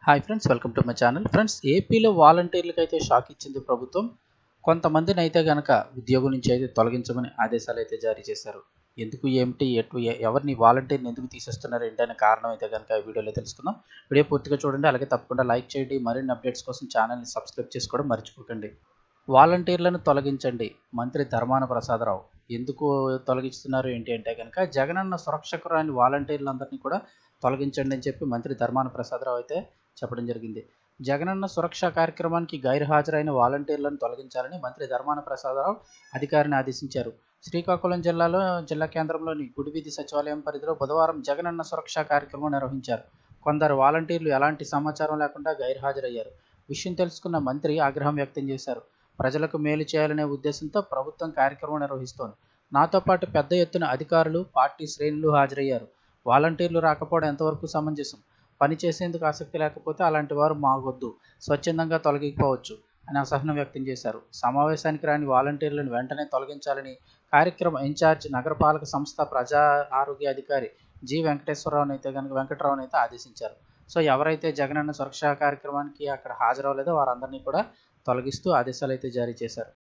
hi friends welcome to my channel friends ఏపీలో వాలంటీర్లకు అయితే షాక్ ఇచ్చింది ప్రభుత్వం కొంతమందిని అయితే గనక ఉద్యోగం నుంచి అయితే తొలగించమని ఆదేశాలు అయితే జారీ చేశారు ఎందుకు ఏమిటి ఎటు ఎ- ఎవరిని వాలంటీర్ని ఎందుకు తీసేస్తున్నారు ఏంటి అనే కారణం అయితే కనుక ఈ వీడియోలో తెలుసుకుందాం వీడియో పూర్తిగా చూడండి అలాగే తప్పకుండా లైక్ చేయండి మరిన్ని అప్డేట్స్ కోసం ఛానల్ని సబ్స్క్రైబ్ చేసుకోవడం మర్చిపోకండి వాలంటీర్లను తొలగించండి మంత్రి ధర్మాన ప్రసాదరావు ఎందుకు తొలగిస్తున్నారు ఏంటి అంటే కనుక జగనన్న సురక్షకు రాని వాలంటీర్లందరినీ కూడా తొలగించండి అని చెప్పి మంత్రి ధర్మాన ప్రసాదరావు అయితే చెప్పడం జరిగింది జగనన్న సురక్ష కార్యక్రమానికి గైర్హాజరైన వాలంటీర్లను తొలగించాలని మంత్రి ధర్మాన ప్రసాదరావు అధికారిని ఆదేశించారు శ్రీకాకుళం జిల్లాలో జిల్లా కేంద్రంలోని గుడివీధి సచివాలయం పరిధిలో బుధవారం జగనన్న సురక్ష కార్యక్రమం నిర్వహించారు కొందరు వాలంటీర్లు ఎలాంటి సమాచారం లేకుండా గైర్హాజరయ్యారు విషయం తెలుసుకున్న మంత్రి ఆగ్రహం వ్యక్తం చేశారు ప్రజలకు మేలు చేయాలనే ఉద్దేశంతో ప్రభుత్వం కార్యక్రమం నిర్వహిస్తోంది నాతో పాటు పెద్ద ఎత్తున అధికారులు పార్టీ శ్రేణులు హాజరయ్యారు వాలంటీర్లు రాకపోవడం ఎంతవరకు సమంజసం పని చేసేందుకు ఆసక్తి లేకపోతే అలాంటి వారు మాకొద్దు స్వచ్ఛందంగా తొలగిపోవచ్చు అని అసహనం వ్యక్తం చేశారు సమావేశానికి రాని వాలంటీర్లను వెంటనే తొలగించాలని కార్యక్రమ ఇన్ఛార్జ్ నగరపాలక సంస్థ ప్రజా ఆరోగ్య అధికారి జి వెంకటేశ్వరరావుని అయితే కనుక వెంకటరావుని అయితే ఆదేశించారు సో ఎవరైతే జగనన్న సురక్ష కార్యక్రమానికి అక్కడ హాజరవ్వలేదో వారందరినీ కూడా తొలగిస్తూ ఆదేశాలు అయితే జారీ చేశారు